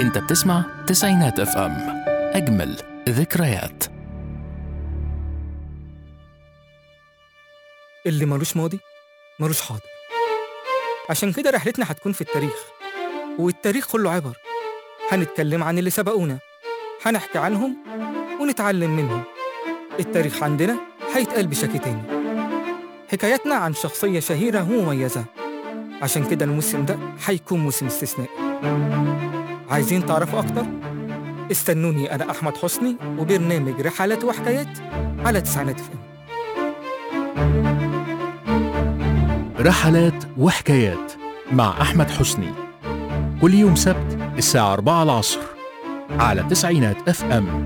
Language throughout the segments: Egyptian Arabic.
انت بتسمع تسعينات اف ام اجمل ذكريات اللي ملوش ماضي ملوش حاضر عشان كده رحلتنا هتكون في التاريخ والتاريخ كله عبر هنتكلم عن اللي سبقونا هنحكي عنهم ونتعلم منهم التاريخ عندنا هيتقال بشكل تاني حكاياتنا عن شخصية شهيرة ومميزة عشان كده الموسم ده هيكون موسم استثنائي عايزين تعرفوا أكتر؟ استنوني أنا أحمد حسني وبرنامج رحلات وحكايات على تسعينات فم رحلات وحكايات مع احمد حسني كل يوم سبت الساعة 4 العصر على تسعينات اف ام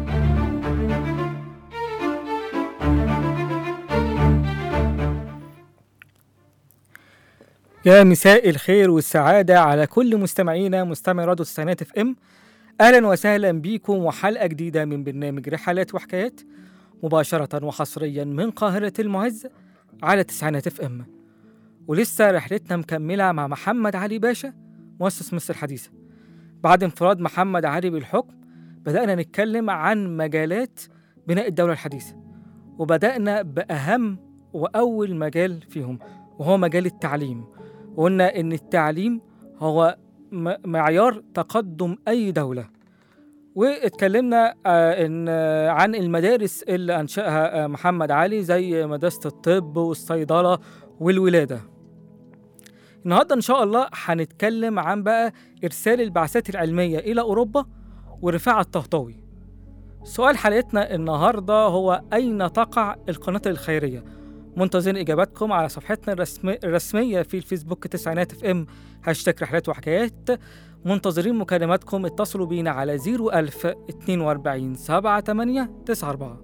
يا مساء الخير والسعادة على كل مستمعينا مستمعي راديو تسعينات اف ام أهلا وسهلا بيكم وحلقة جديدة من برنامج رحلات وحكايات مباشرة وحصريا من قاهرة المعز على تسعينات اف ام ولسه رحلتنا مكملة مع محمد علي باشا مؤسس مصر الحديثة بعد انفراد محمد علي بالحكم بدأنا نتكلم عن مجالات بناء الدولة الحديثة وبدأنا بأهم وأول مجال فيهم وهو مجال التعليم وقلنا إن التعليم هو م- معيار تقدم أي دولة واتكلمنا آه، إن آه، عن المدارس اللي أنشأها آه، محمد علي زي مدرسة الطب والصيدلة والولادة النهارده إن شاء الله هنتكلم عن بقى إرسال البعثات العلمية إلى أوروبا ورفاعة الطهطاوي سؤال حلقتنا النهارده هو أين تقع القناة الخيرية؟ منتظرين إجاباتكم على صفحتنا الرسمي الرسمية في الفيسبوك تسعينات اف ام هاشتاج رحلات وحكايات منتظرين مكالماتكم اتصلوا بينا على 01000 42 78 94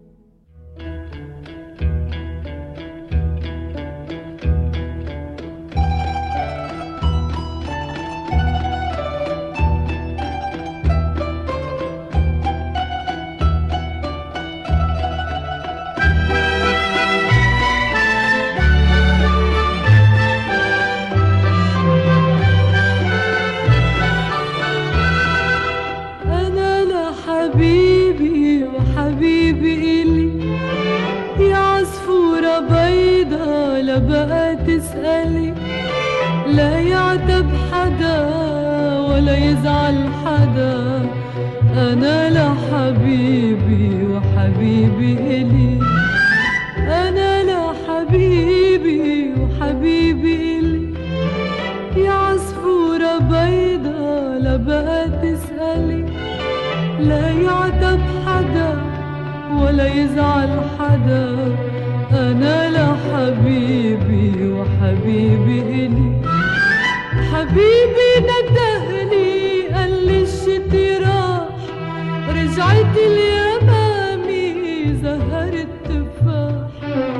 أنا لحبيبي وحبيبي إلي يا عصفورة بيضة لا بقى تسألي لا يعتب حدا ولا يزعل حدا أنا لحبيبي وحبيبي إلي أنا لحبيبي وحبيبي إلي يا عصفورة بيضة لا بقى تسألي لا يعتب حدا ولا يزعل حدا أنا لحبيبي وحبيبي إلي حبيبي ندهني قال لي الشتي راح رجعت اليمامي زهر التفاح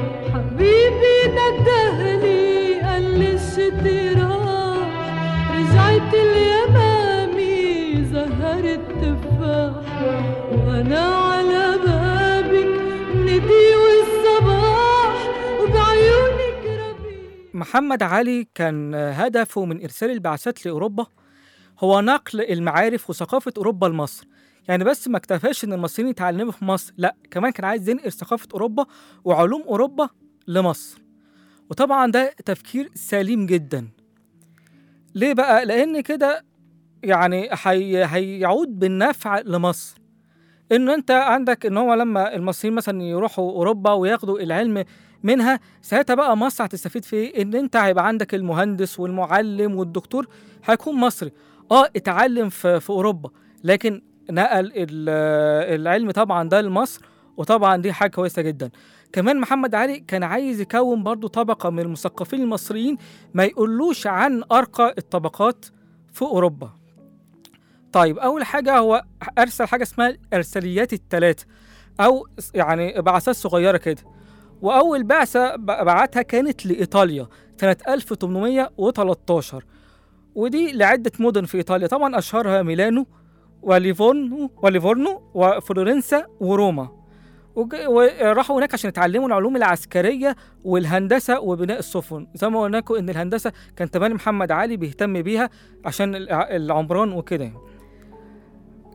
حبيبي ندهني قال لي الشتي راح رجعت اليمامي زهر التفاح وانا على بابك ندي والصباح وبعيونك ربيع محمد علي كان هدفه من إرسال البعثات لأوروبا هو نقل المعارف وثقافة أوروبا لمصر يعني بس ما اكتفاش إن المصريين يتعلموا في مصر لا كمان كان عايز ينقل ثقافة أوروبا وعلوم أوروبا لمصر وطبعا ده تفكير سليم جدا ليه بقى؟ لأن كده يعني هي هيعود بالنفع لمصر إن أنت عندك إن هو لما المصريين مثلا يروحوا أوروبا وياخدوا العلم منها ساعتها بقى مصر هتستفيد في ايه؟ ان انت هيبقى عندك المهندس والمعلم والدكتور هيكون مصري اه اتعلم في, في اوروبا لكن نقل ال- العلم طبعا ده لمصر وطبعا دي حاجه كويسه جدا كمان محمد علي كان عايز يكون برضو طبقه من المثقفين المصريين ما يقولوش عن ارقى الطبقات في اوروبا طيب اول حاجه هو ارسل حاجه اسمها الارساليات الثلاثه او يعني بعثات صغيره كده وأول بعثة ب- بعتها كانت لإيطاليا سنة 1813 ودي لعدة مدن في إيطاليا طبعا أشهرها ميلانو وليفورنو وليفورنو وفلورنسا وروما وج- وراحوا هناك عشان يتعلموا العلوم العسكرية والهندسة وبناء السفن زي ما قلنا لكم إن الهندسة كان تمام محمد علي بيهتم بيها عشان الع- العمران وكده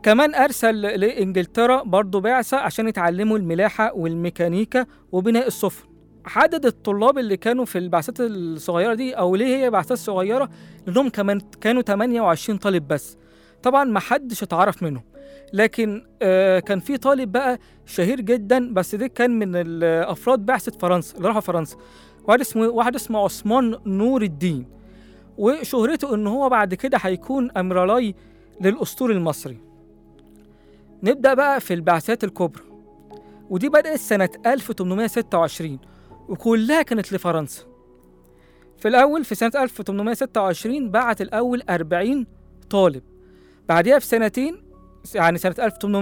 كمان أرسل لإنجلترا برضه بعثة عشان يتعلموا الملاحة والميكانيكا وبناء السفن عدد الطلاب اللي كانوا في البعثات الصغيرة دي أو ليه هي بعثات صغيرة لأنهم كمان كانوا 28 طالب بس طبعا ما حدش اتعرف منهم لكن آه كان في طالب بقى شهير جدا بس ده كان من الافراد بعثه فرنسا اللي راحوا فرنسا واحد اسمه واحد اسمه عثمان نور الدين وشهرته ان هو بعد كده هيكون امرالاي للاسطول المصري نبدا بقى في البعثات الكبرى ودي بدات سنه 1826 وكلها كانت لفرنسا في الاول في سنه 1826 بعت الاول 40 طالب بعديها في سنتين يعني سنة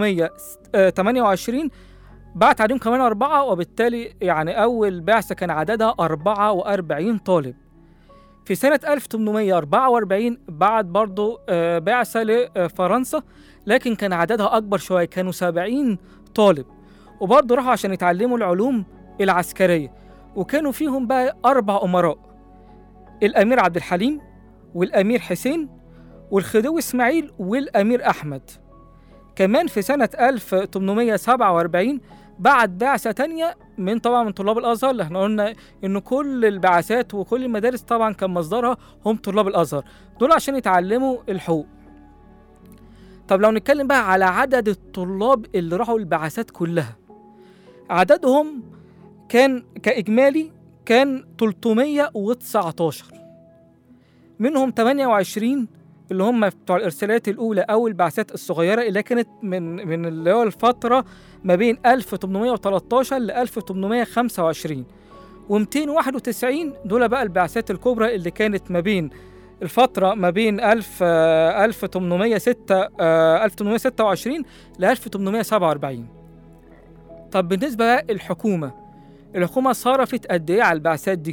1828 بعت عليهم كمان أربعة وبالتالي يعني أول بعثة كان عددها 44 طالب في سنة 1844 بعت برضو آه، بعثة لفرنسا لكن كان عددها أكبر شوية كانوا 70 طالب وبرضو راحوا عشان يتعلموا العلوم العسكرية وكانوا فيهم بقى أربع أمراء الأمير عبد الحليم والأمير حسين والخديوي إسماعيل والأمير أحمد كمان في سنة 1847 بعت بعثة تانية من طبعا من طلاب الأزهر اللي احنا قلنا إن كل البعثات وكل المدارس طبعا كان مصدرها هم طلاب الأزهر دول عشان يتعلموا الحقوق طب لو نتكلم بقى على عدد الطلاب اللي راحوا البعثات كلها عددهم كان كإجمالي كان 319 منهم 28 اللي هم بتوع الارسالات الاولى او البعثات الصغيره اللي كانت من من اللي هو الفتره ما بين 1813 ل 1825 و291 دول بقى البعثات الكبرى اللي كانت ما بين الفترة ما بين 1000 آه، 1806 آه، 1826 ل 1847 طب بالنسبة بقى الحكومة الحكومة صرفت قد إيه على البعثات دي؟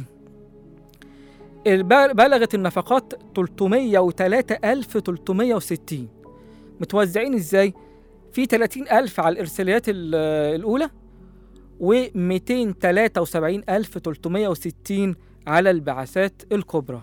الب- بلغت النفقات 303360 متوزعين ازاي؟ في 30000 على الإرساليات ال- الأولى و 273360 على البعثات الكبرى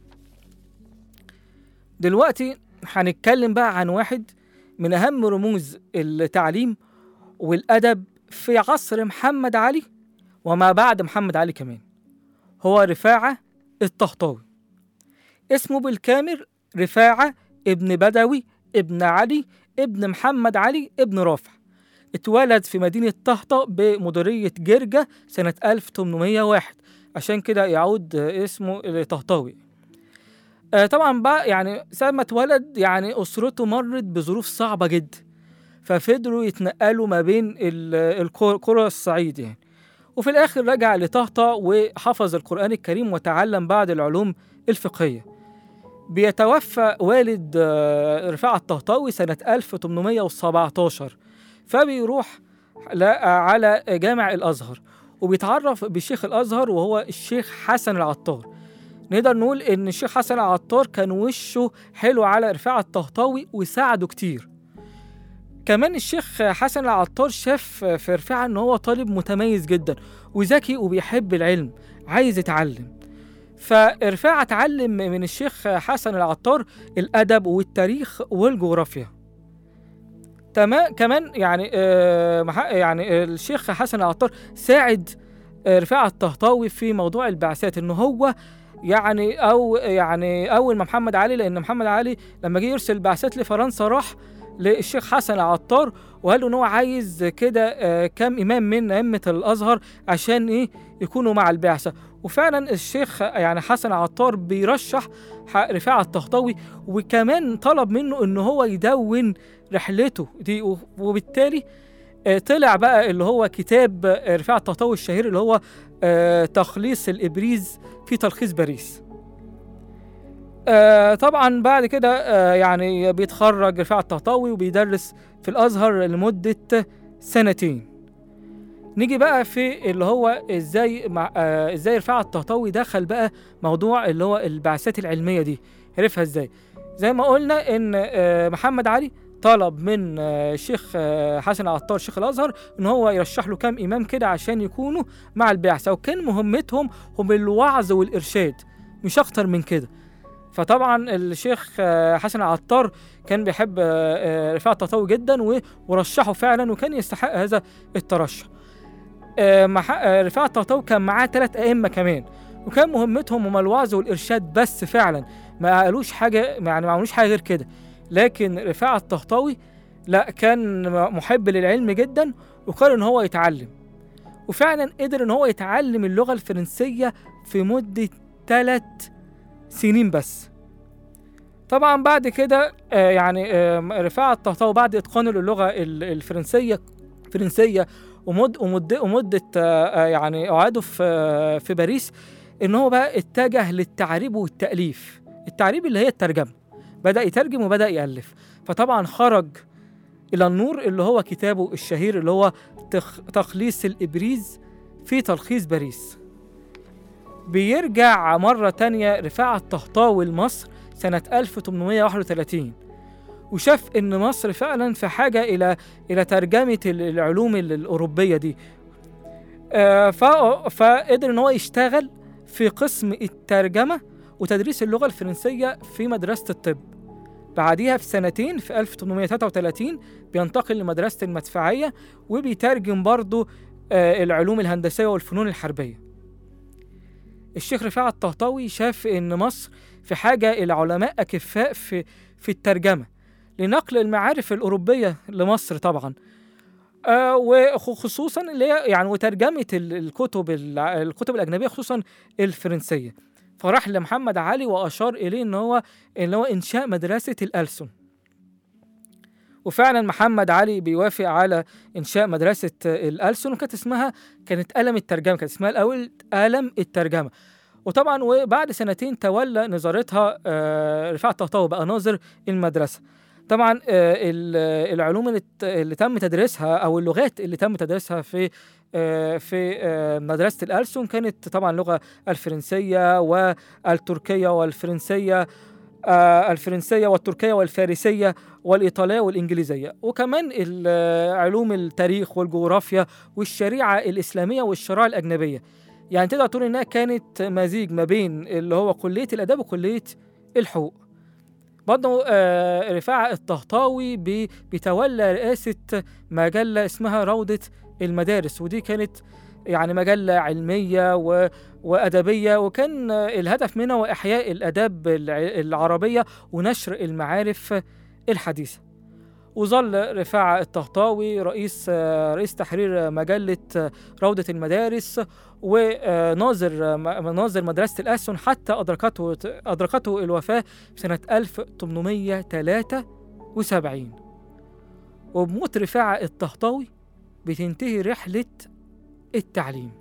دلوقتي هنتكلم بقى عن واحد من أهم رموز التعليم والأدب في عصر محمد علي وما بعد محمد علي كمان هو رفاعة الطهطاوي اسمه بالكامل رفاعة ابن بدوي ابن علي ابن محمد علي ابن رافع اتولد في مدينة طهطا بمديرية جرجة سنة 1801 عشان كده يعود آه، اسمه طهطاوي آه، طبعا بقى يعني ساعة ما اتولد يعني أسرته مرت بظروف صعبة جدا ففضلوا يتنقلوا ما بين ال- القر- قرى الصعيد يعني وفي الآخر رجع لطهطا وحفظ القرآن الكريم وتعلم بعض العلوم الفقهية بيتوفى والد آه، رفاعة الطهطاوي سنة 1817 فبيروح لا- على جامع الأزهر وبيتعرف بشيخ الأزهر وهو الشيخ حسن العطار نقدر نقول إن الشيخ حسن العطار كان وشه حلو على رفاعة الطهطاوي وساعده كتير كمان الشيخ حسن العطار شاف في رفاعة إن هو طالب متميز جدا وذكي وبيحب العلم عايز يتعلم فرفاعة اتعلم من الشيخ حسن العطار الأدب والتاريخ والجغرافيا تمام كمان يعني آه مح- يعني الشيخ حسن العطار ساعد آه، رفاعة الطهطاوي في موضوع البعثات ان هو يعني او يعني اول ما محمد علي لان محمد علي لما جه يرسل البعثات لفرنسا راح للشيخ حسن العطار وقال له ان هو عايز كده آه، كام امام من ائمه الازهر عشان ايه يكونوا مع البعثه وفعلا الشيخ يعني حسن عطار بيرشح ح- رفاعة الطهطاوي وكمان طلب منه ان هو يدون رحلته دي و- وبالتالي آه، طلع بقى اللي هو كتاب آه، رفاعة الطهطاوي الشهير اللي هو آه، تخليص الإبريز في تلخيص باريس آه، طبعا بعد كده آه، يعني بيتخرج رفاعة الطهطاوي وبيدرس في الأزهر لمدة سنتين نيجي بقى في اللي هو ازاي مع آه ازاي رفاعة الطهطاوي دخل بقى موضوع اللي هو البعثات العلمية دي عرفها ازاي زي ما قلنا ان آه محمد علي طلب من آه الشيخ آه حسن عطار شيخ الازهر ان هو يرشح له كام امام كده عشان يكونوا مع البعثة وكان مهمتهم هم الوعظ والارشاد مش اكتر من كده فطبعا الشيخ آه، حسن العطار كان بيحب آه، آه، رفاعة الطهطاوي جدا و- ورشحه فعلا وكان يستحق هذا الترشح آه، مح- آه، رفاعة الطهطاوي كان معاه ثلاث أئمة كمان وكان مهمتهم هم الوعظ والإرشاد بس فعلا ما قالوش حاجة يعني ما عملوش حاجة غير كده لكن رفاعة الطهطاوي لا كان محب للعلم جدا وقرر ان هو يتعلم وفعلا قدر ان هو يتعلم اللغة الفرنسية في مدة ثلاث سنين بس طبعا بعد كده آه، يعني آه، رفاعة الطهطاوي بعد اتقانه للغة ال- الفرنسية فرنسية ومد ومد ومدة آه، آه، يعني قعاده في آه، في باريس ان هو بقى اتجه للتعريب والتأليف التعريب اللي هي الترجمة بدأ يترجم وبدأ يألف فطبعا خرج إلى النور اللي هو كتابه الشهير اللي هو تخ... تخليص الإبريز في تلخيص باريس بيرجع مرة تانية رفاعة الطهطاوي لمصر سنة 1831 وشاف إن مصر فعلا في حاجة إلى إلى ترجمة ال- العلوم ال- الأوروبية دي آه، ف- فقدر إن هو يشتغل في قسم الترجمة وتدريس اللغة الفرنسية في مدرسة الطب بعديها في سنتين في 1833 بينتقل لمدرسة المدفعية وبيترجم برضه آه، العلوم الهندسية والفنون الحربية الشيخ رفاعة الطهطاوي شاف إن مصر في حاجة إلى علماء أكفاء في في الترجمة لنقل المعارف الأوروبية لمصر طبعا آه وخصوصا اللي هي يعني وترجمة ال- الكتب الع- الكتب الأجنبية خصوصا الفرنسية فراح لمحمد علي وأشار إليه إن هو إن هو إنشاء مدرسة الألسن وفعلا محمد علي بيوافق على إنشاء مدرسة الألسن وكانت اسمها كانت قلم الترجمة كانت اسمها الأول قلم الترجمة وطبعا وبعد سنتين تولى نظارتها آه، رفاعة الطهطاوي بقى ناظر المدرسة طبعا آه، ال- العلوم اللي ت- اللي تم تدريسها او اللغات اللي تم تدريسها في آه، في آه، مدرسة الألسن كانت طبعا اللغة الفرنسية والتركية والفرنسية آه، الفرنسية والتركية والفارسية والإيطالية والإنجليزية وكمان ال- آه، علوم التاريخ والجغرافيا والشريعة الإسلامية والشرائع الأجنبية يعني تقدر تقول إنها كانت مزيج ما بين اللي هو كلية الآداب وكلية الحقوق برضه آه، رفاعة الطهطاوي بي- بيتولى رئاسة مجلة اسمها روضة المدارس ودي كانت يعني مجلة علمية و... وأدبية وكان آه، الهدف منها هو إحياء الآداب الع- العربية ونشر المعارف الحديثة وظل رفاعة الطهطاوي رئيس آه، رئيس تحرير مجلة آه، روضة المدارس وناظر ناظر مدرسة الأسن حتى أدركته أدركته الوفاة في سنة 1873 وبموت رفاعة الطهطاوي بتنتهي رحلة التعليم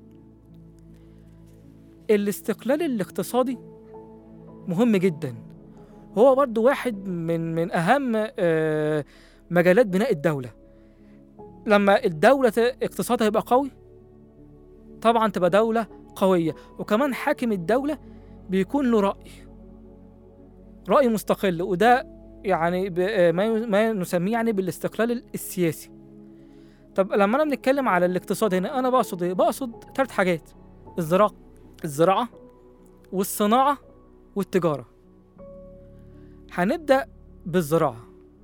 الاستقلال الاقتصادي مهم جدا هو برضو واحد من من أهم آه، مجالات بناء الدولة لما الدولة ت- اقتصادها يبقى قوي طبعا تبقى دولة قوية وكمان حاكم الدولة بيكون له رأي رأي مستقل وده يعني ب- آه، ما ي- ما نسميه يعني بالاستقلال السياسي طب لما انا بنتكلم على الاقتصاد هنا انا بقصد ايه بقصد ثلاث حاجات الزراعة الزراعة والصناعة والتجارة هنبدأ بالزراعة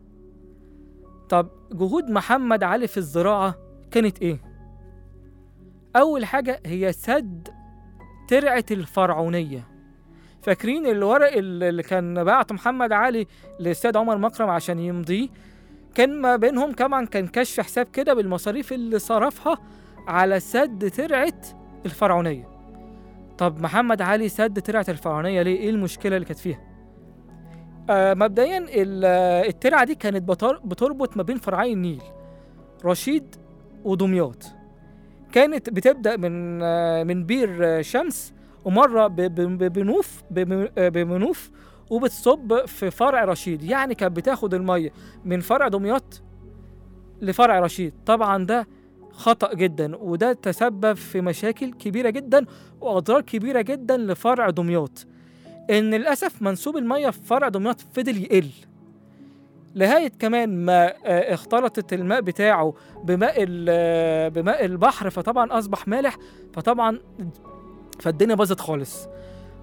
طب جهود محمد علي في الزراعة كانت ايه أول حاجة هي سد ترعة الفرعونية فاكرين الورق اللي اللي كان بعته محمد علي للسيد عمر مكرم عشان يمضيه كان ما بينهم كمان كان كشف حساب كده بالمصاريف اللي صرفها على سد ترعة الفرعونية طب محمد علي سد ترعة الفرعونية ليه؟ ايه المشكلة اللي كانت فيها؟ آه مبدئيا ال- آه، الترعة دي كانت بتر- بتربط ما بين فرعي النيل رشيد ودمياط كانت بتبدأ من آه، من بير آه، شمس ومرة ب- ب- ب- بنوف بم- آه، بمنوف وبتصب في فرع رشيد يعني كانت بتاخد المية من فرع دمياط لفرع رشيد طبعا ده خطأ جدا وده تسبب في مشاكل كبيرة جدا وأضرار كبيرة جدا لفرع دمياط إن للأسف منسوب المية في فرع دمياط فضل يقل لغاية كمان ما آه، اختلطت الماء بتاعه بماء ال- آه، بماء البحر فطبعا أصبح مالح فطبعا فالدنيا باظت خالص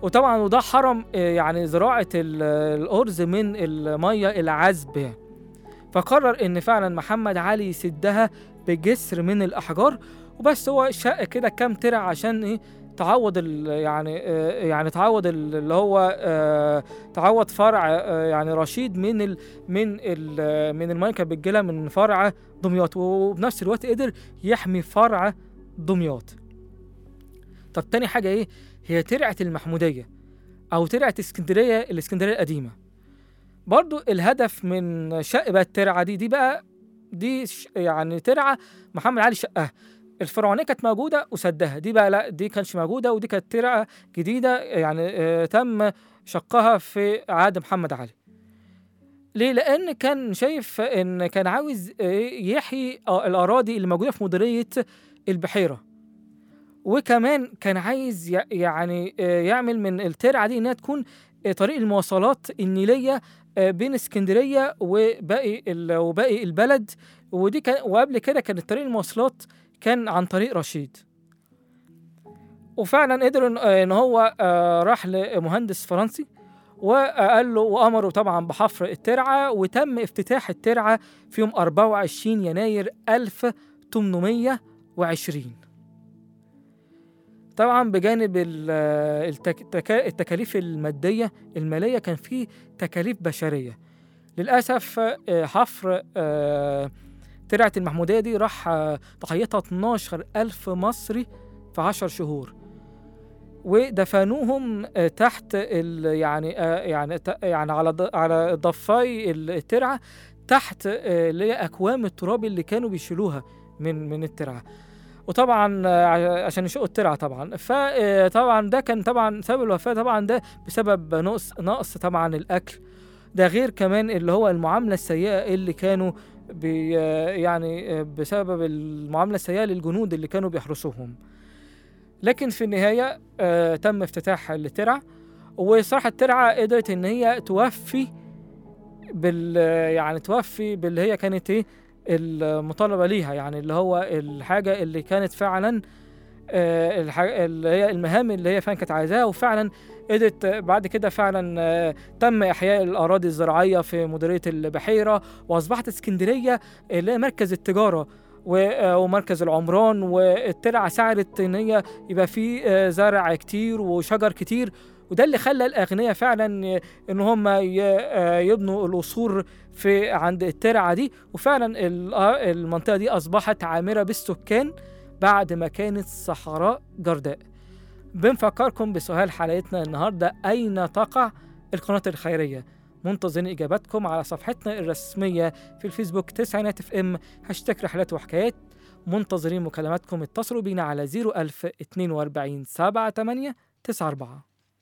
وطبعا وده حرم آه، يعني زراعة ال- الأرز من المية العذبة يعني. فقرر إن فعلا محمد علي يسدها بجسر من الأحجار وبس هو شق كده كام ترع عشان إيه تعوض ال يعني آه، يعني تعوض ال- اللي هو آه، تعوض فرع آه، يعني رشيد من ال من ال من الميه كانت بتجيلها من فرع دمياط وبنفس الوقت قدر يحمي فرع دمياط. طب تاني حاجه ايه؟ هي ترعه المحموديه او ترعه اسكندريه الاسكندريه القديمه. برضو الهدف من شق بقى الترعه دي دي بقى دي ش- يعني ترعه محمد علي شقها الفرعونيه كانت موجوده وسدها دي بقى لا دي كانش موجوده ودي كانت ترعه جديده يعني آه تم شقها في عهد محمد علي ليه لان كان شايف ان كان عاوز آه، يحيي آه، الاراضي اللي موجوده في مديريه البحيره وكمان كان عايز ي- يعني آه، يعمل من الترعه دي انها تكون آه، طريق المواصلات النيليه آه، بين اسكندريه وباقي ال- وباقي البلد ودي كان وقبل كده كانت طريق المواصلات كان عن طريق رشيد وفعلا قدر إن- ان هو آه، راح لمهندس فرنسي وقال له وامره طبعا بحفر الترعه وتم افتتاح الترعه في يوم 24 يناير 1820 طبعا بجانب ال- التك- التكا- التكاليف الماديه الماليه كان في تكاليف بشريه للاسف آه، حفر آه، ترعه المحموديه دي راح آه، ضحيتها 12 ألف مصري في 10 شهور ودفنوهم آه، تحت ال يعني آه، يعني ت- يعني على ض- على ضفاي الترعه تحت آه، اللي هي اكوام التراب اللي كانوا بيشيلوها من من الترعه وطبعا آه، ع- عشان يشقوا الترعه طبعا فطبعا ده كان طبعا سبب الوفاه طبعا ده بسبب نقص نقص طبعا الاكل ده غير كمان اللي هو المعامله السيئه اللي كانوا بي آه، يعني آه، بسبب المعامله السيئه للجنود اللي كانوا بيحرسوهم لكن في النهايه آه تم افتتاح الترعه وصراحه الترعه قدرت ان هي توفي بال يعني توفي باللي هي كانت ايه المطالبه ليها يعني اللي هو الحاجه اللي كانت فعلا آه الحاجة اللي هي المهام اللي هي فعلا كانت عايزاها وفعلا قدرت بعد كده فعلا آه تم احياء الاراضي الزراعيه في مديريه البحيره واصبحت اسكندريه اللي هي مركز التجاره و- آه، ومركز العمران والترعه ساعدت ان هي يبقى في آه، زرع كتير وشجر كتير وده اللي خلى الاغنياء فعلا ي- ان هم ي- آه، يبنوا القصور في عند الترعه دي وفعلا ال- آه، المنطقه دي اصبحت عامره بالسكان بعد ما كانت صحراء جرداء بنفكركم بسؤال حلقتنا النهارده اين تقع القناه الخيريه منتظرين اجاباتكم على صفحتنا الرسميه في الفيسبوك تسعينات اف ام هاشتاج رحلات وحكايات منتظرين مكالماتكم اتصلوا بينا على 01000 42 78 94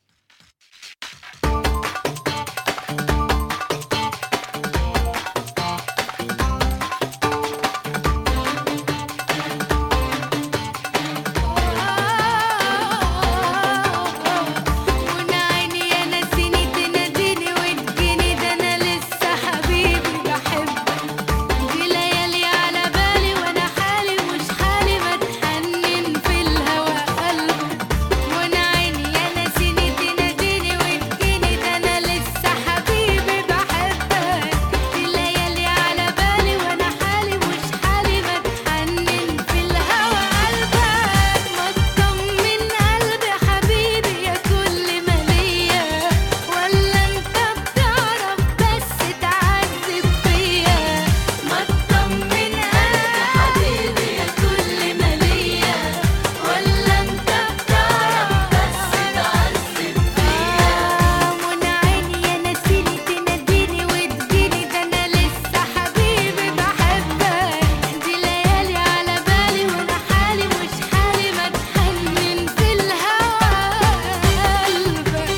وانا عيني يا ناسيني تناديني وتجيني ده انا لسه حبيبي بحبك دي ليالي على بالي وانا حالي مش حالي بتحنن في الهوى قلبك وانا عيني يا ناسيني تناديني وتجيني ده انا لسه حبيبي بحبك دي ليالي على بالي وانا حالي مش حالي بتحنن في الهوى قلبك ما تطمن قلبي حبيبي يا كل ما ليا ولا انت بتعرف بس تعذب فيا ما تطمن قلبي حبيبي يا كل ما ليا ولا انت بتعرف بس تعذب فيا وانا عيني يا ناسيني تناديني وتجيني ده انا لسه حبيبي بحبك دي ليالي على بالي وانا حالي مش حالي بتحنن في الهوى قلبك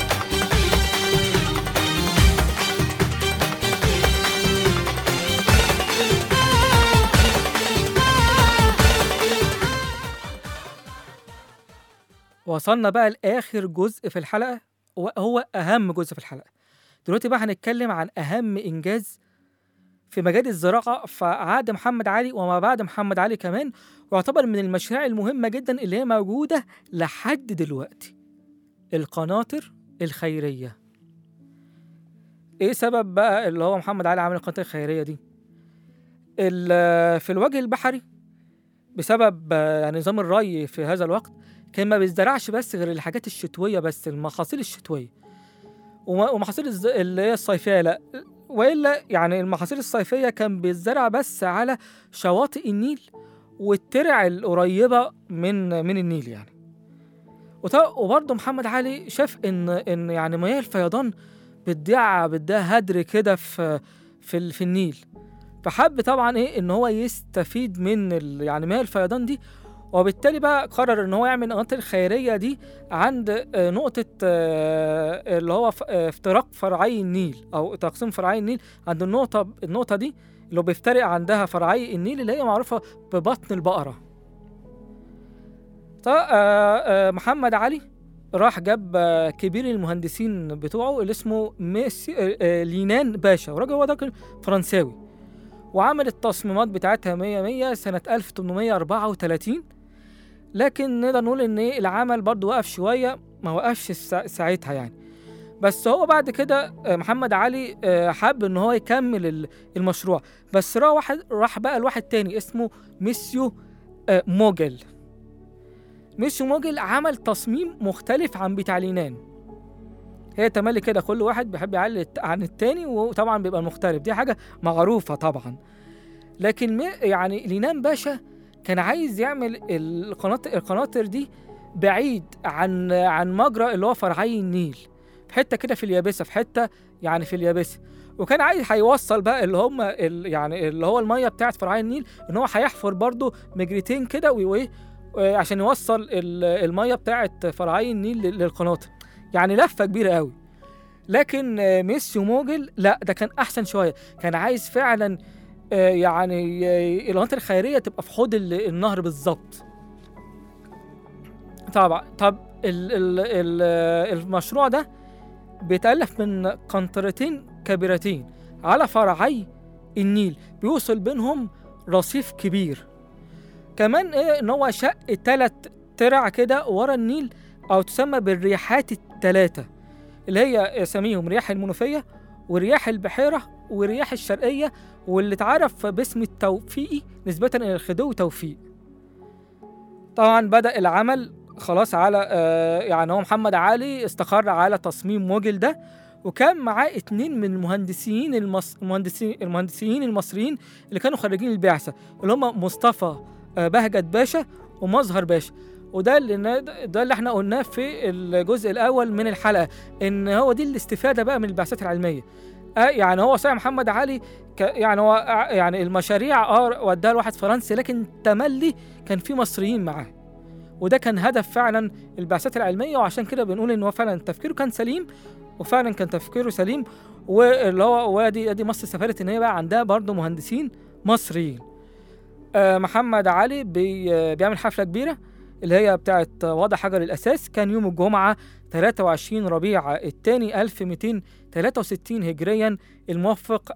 وصلنا بقى لآخر جزء في الحلقة وهو أهم جزء في الحلقة دلوقتي بقى هنتكلم عن أهم إنجاز في مجال الزراعة في عهد محمد علي وما بعد محمد علي كمان ويعتبر من المشاريع المهمة جدا اللي هي موجودة لحد دلوقتي القناطر الخيرية ايه سبب بقى اللي هو محمد علي عامل القناة الخيرية دي ال- في الوجه البحري بسبب آه، نظام الري في هذا الوقت كان ما بيزرعش بس غير الحاجات الشتوية بس المحاصيل الشتوية وما- ومحاصيل الز- اللي هي الصيفية لا والا يعني المحاصيل الصيفية كان بيتزرع بس على شواطئ النيل والترع القريبة من من النيل يعني وط- وبرضه محمد علي شاف ان ان يعني مياه الفيضان بتضيع بتضيع هدر كده في في ال- في النيل فحب طبعا ايه ان هو يستفيد من ال يعني مياه الفيضان دي وبالتالي بقى قرر ان هو يعمل القناة الخيرية دي عند آه، نقطة آه، اللي هو ف- آه، افتراق فرعي النيل او تقسيم فرعي النيل عند النقطة النقطة دي اللي هو بيفترق عندها فرعي النيل اللي هي معروفة ببطن البقرة طيب محمد علي راح جاب آه، كبير المهندسين بتوعه اللي اسمه ميسي آه، آه، لينان باشا والراجل هو ده كان فرنساوي وعمل التصميمات بتاعتها 100 100 سنة 1834 لكن نقدر نقول ان إيه العمل برضو وقف شوية ما وقفش سا- ساعتها يعني بس هو بعد كده آه، محمد علي آه، حب ان هو يكمل ال- المشروع بس راح واحد راح بقى لواحد تاني اسمه ميسيو آه، موجل ميسيو موجل عمل تصميم مختلف عن بتاع لينان هي تملي كده كل واحد بيحب يعلي الت- عن التاني وطبعا بيبقى المختلف دي حاجة معروفة طبعا لكن مي- يعني لينان باشا كان عايز يعمل القناطر القناطر دي بعيد عن عن مجرى اللي هو فرعي النيل في حته كده في اليابسه في حته يعني في اليابسه وكان عايز هيوصل بقى اللي هم ال يعني اللي هو الميه بتاعت فرعي النيل ان هو هيحفر برضو مجرتين كده وايه آه، عشان يوصل ال- الميه بتاعت فرعي النيل لل- للقناطر يعني لفه كبيره قوي لكن آه، ميسيو موجل لا ده كان احسن شويه كان عايز فعلا آه، يعني آه، القناطر الخيريه تبقى في حوض ال- النهر بالظبط طبعا طب ال ال ال المشروع ده بيتألف من قنطرتين كبيرتين على فرعي النيل بيوصل بينهم رصيف كبير كمان ايه ان هو شق تلات ترع كده ورا النيل او تسمى بالرياحات التلاتة اللي هي اساميهم رياح المنوفية ورياح البحيرة ورياح الشرقية واللي اتعرف باسم التوفيقي نسبة إلى الخديوي توفيق طبعا بدأ العمل خلاص على آه يعني هو محمد علي استقر على تصميم موجل ده وكان معاه اتنين من المهندسين المص... المهندسين المهندسين المصريين اللي كانوا خريجين البعثة اللي هم مصطفى آه بهجت باشا ومظهر باشا وده اللي نا- ده اللي احنا قلناه في الجزء الاول من الحلقه ان هو دي الاستفاده بقى من البعثات العلميه آه يعني هو صحيح محمد علي ك يعني هو ع- يعني المشاريع اه وداها لواحد فرنسي لكن تملي كان في مصريين معاه وده كان هدف فعلا البعثات العلميه وعشان كده بنقول ان هو فعلا تفكيره كان سليم وفعلا كان تفكيره سليم واللي هو وادي ادي مصر استفادت ان هي بقى عندها برضه مهندسين مصريين آه محمد علي بي آه، بيعمل حفله كبيره اللي هي بتاعت وضع حجر الاساس كان يوم الجمعه 23 ربيع الثاني 1263 هجريا الموافق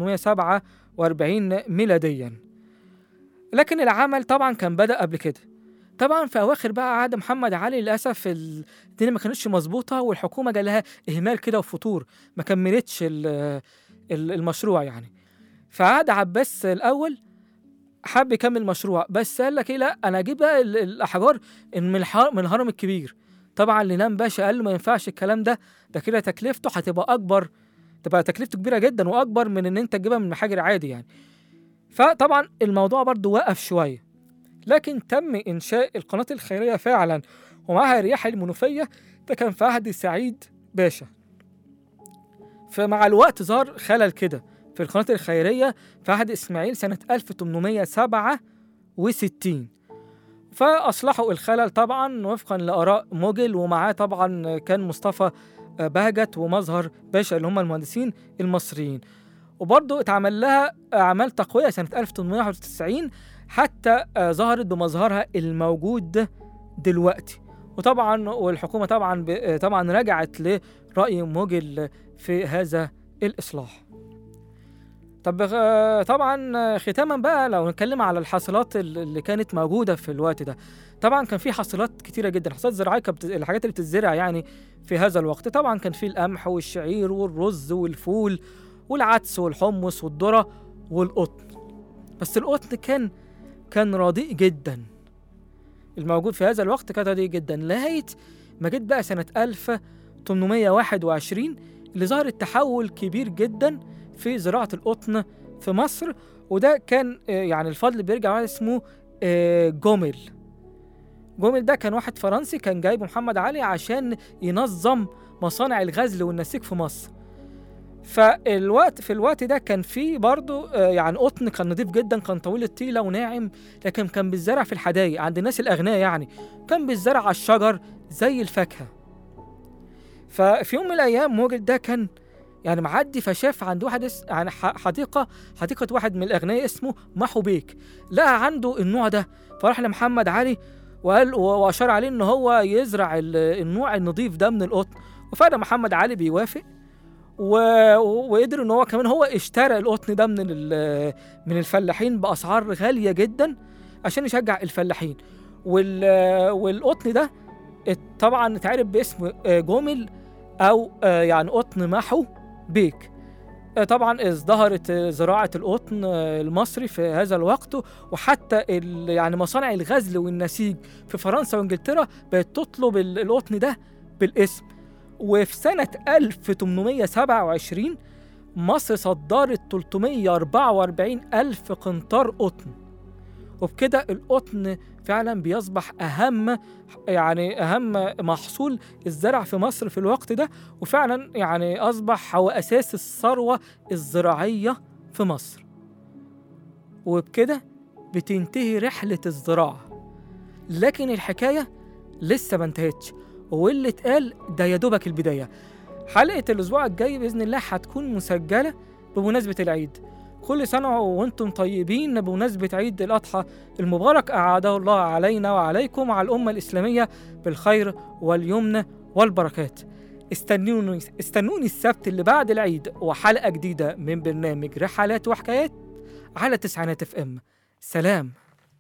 1847 ميلاديا لكن العمل طبعا كان بدأ قبل كده طبعا في اواخر بقى عهد محمد علي للاسف ال- الدنيا ما كانتش مظبوطه والحكومه جالها اهمال كده وفتور ما كملتش ال- ال- المشروع يعني فعهد عباس الاول حب يكمل المشروع بس قال لك ايه لا انا اجيب بقى ال- الاحجار من الح- من الهرم الكبير طبعا لنام باشا قال له ما ينفعش الكلام ده ده كده تكلفته هتبقى اكبر تبقى تكلفته كبيره جدا واكبر من ان انت تجيبها من محاجر عادي يعني فطبعا الموضوع برضو وقف شويه لكن تم انشاء القناه الخيريه فعلا ومعها رياح المنوفيه ده كان في عهد سعيد باشا فمع الوقت ظهر خلل كده في القناة الخيرية في عهد إسماعيل سنة 1867 فأصلحوا الخلل طبعا وفقا لآراء موجل ومعاه طبعا كان مصطفى بهجت ومظهر باشا اللي هم المهندسين المصريين وبرضه اتعمل لها أعمال تقوية سنة 1891 حتى آه، ظهرت بمظهرها الموجود دلوقتي وطبعا والحكومة طبعا ب- آه، طبعا رجعت لرأي موجل في هذا الإصلاح طب آه، طبعا آه، ختاما بقى لو نتكلم على الحاصلات ال- اللي كانت موجوده في الوقت ده طبعا كان في حاصلات كتيره جدا حاصلات زراعيه كانت بت- الحاجات اللي بتتزرع يعني في هذا الوقت طبعا كان في القمح والشعير والرز والفول والعدس والحمص والذره والقطن بس القطن كان كان رديء جدا الموجود في هذا الوقت كان رديء جدا لغايه ما جت بقى سنه 1821 اللي ظهر التحول كبير جدا في زراعه القطن في مصر وده كان آه، يعني الفضل بيرجع لواحد اسمه آه، جومل جومل ده كان واحد فرنسي كان جايبه محمد علي عشان ينظم مصانع الغزل والنسيج في مصر فالوقت في الوقت ده كان فيه برضو آه، يعني قطن كان نضيف جدا كان طويل الطيلة وناعم لكن كان بيتزرع في الحدايق عند الناس الأغنياء يعني كان بيتزرع على الشجر زي الفاكهة ففي يوم من الأيام موجل ده كان يعني معدي فشاف عند واحد اس... يعني ح- حديقة حديقة واحد من الأغنياء اسمه محو بيك لقى عنده النوع ده فراح لمحمد علي وقال و- وأشار عليه إن هو يزرع ال- النوع النظيف ده من القطن وفعلا محمد علي بيوافق و... وقدر ان هو كمان هو اشترى القطن ده من ال... من الفلاحين باسعار غاليه جدا عشان يشجع الفلاحين وال... والقطن ده ات- طبعا اتعرف باسم آه، جومل او آه، يعني قطن محو بيك آه، طبعا ازدهرت آه، زراعه القطن آه، المصري في هذا الوقت وحتى ال... يعني مصانع الغزل والنسيج في فرنسا وانجلترا بقت تطلب ال- القطن ده بالاسم وفي سنة 1827 مصر صدرت 344 ألف قنطار قطن وبكده القطن فعلا بيصبح أهم يعني أهم محصول الزرع في مصر في الوقت ده وفعلا يعني أصبح هو أساس الثروة الزراعية في مصر وبكده بتنتهي رحلة الزراعة لكن الحكاية لسه ما انتهتش واللي اتقال ده يا دوبك البداية حلقة الأسبوع الجاي بإذن الله هتكون مسجلة بمناسبة العيد كل سنة وانتم طيبين بمناسبة عيد الأضحى المبارك أعاده الله علينا وعليكم وعلى الأمة الإسلامية بالخير واليمن والبركات استنوني استنوني السبت اللي بعد العيد وحلقة جديدة من برنامج رحلات وحكايات على تسعينات اف ام سلام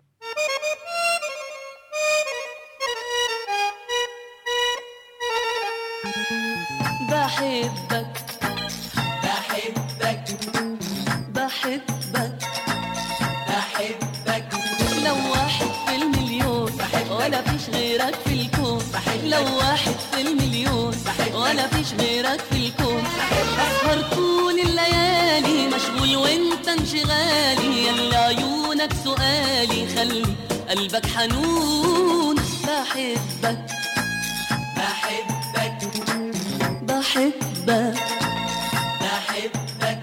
بحبك بحبك بحبك بحبك لو واحد في المليون ولا فيش غيرك في الكون لو واحد في المليون ولا فيش غيرك في الكون اسهر طول الليالي مشغول وانت انشغالي يلا عيونك سؤالي خلي قلبك حنون بحبك بحبك بحبك بحبك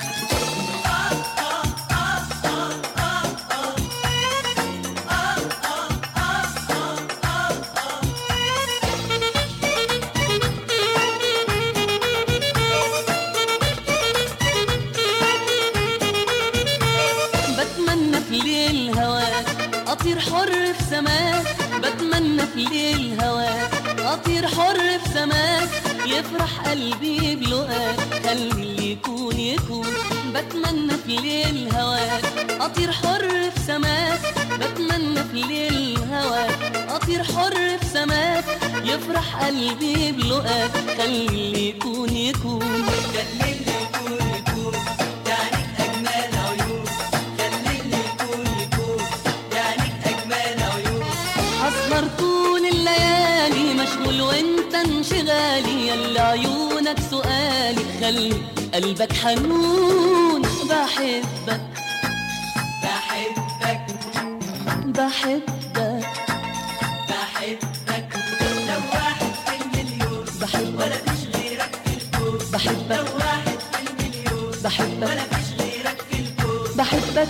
بتمنى في ليل هواك اطير حر في سماك بتمنى في ليل هواك اطير حر في سماك يفرح قلبي بلقاك خلي اللي يكون يكون بتمنى في ليل هواك اطير حر في سماك بتمنى في ليل هواك اطير حر في سماك يفرح قلبي بلقاك خلي اللي يكون يكون خلي اللي يكون يكون يعني اجمل عيون خلي اللي يكون يكون يعني اجمل عيون اسهر طول الليالي مشغول وانت انشغالي يلا عيونك سؤالي خلي قلبك حنون بحبك بحبك بحبك بحبك لو واحد في المليون بحبك ولا فيش غيرك في الكون بحبك لو واحد في المليون بحبك ولا فيش غيرك في الكون بحبك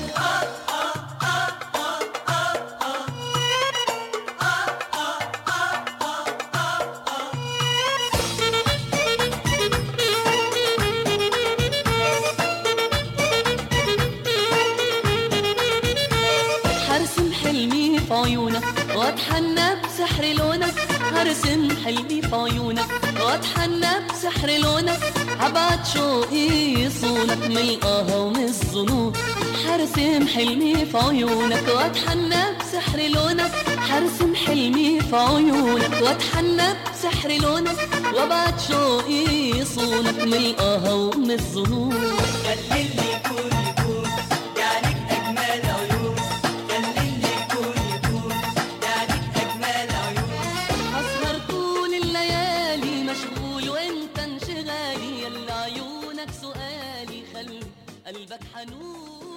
هرسم حلمي في عيونك واتحنى بسحر لونك هرسم حلمي في عيونك واتحنى بسحر لونك هبعت وابعت شوقي يصونك من القهوة ومن الظنون حرسم حلمي في عيونك واتحنى بسحر لونك حرسم حلمي في عيونك واتحنى بسحر لونك وابعت شوقي يصونك من القهوة ومن الظنون خليني يكون يكون يعنيك أجمل عيون خليني يكون يكون يعنيك أجمل عيون أسهر طول الليالي مشغول وانت انشغالي يلا عيونك سؤالي خلي قلبك حنون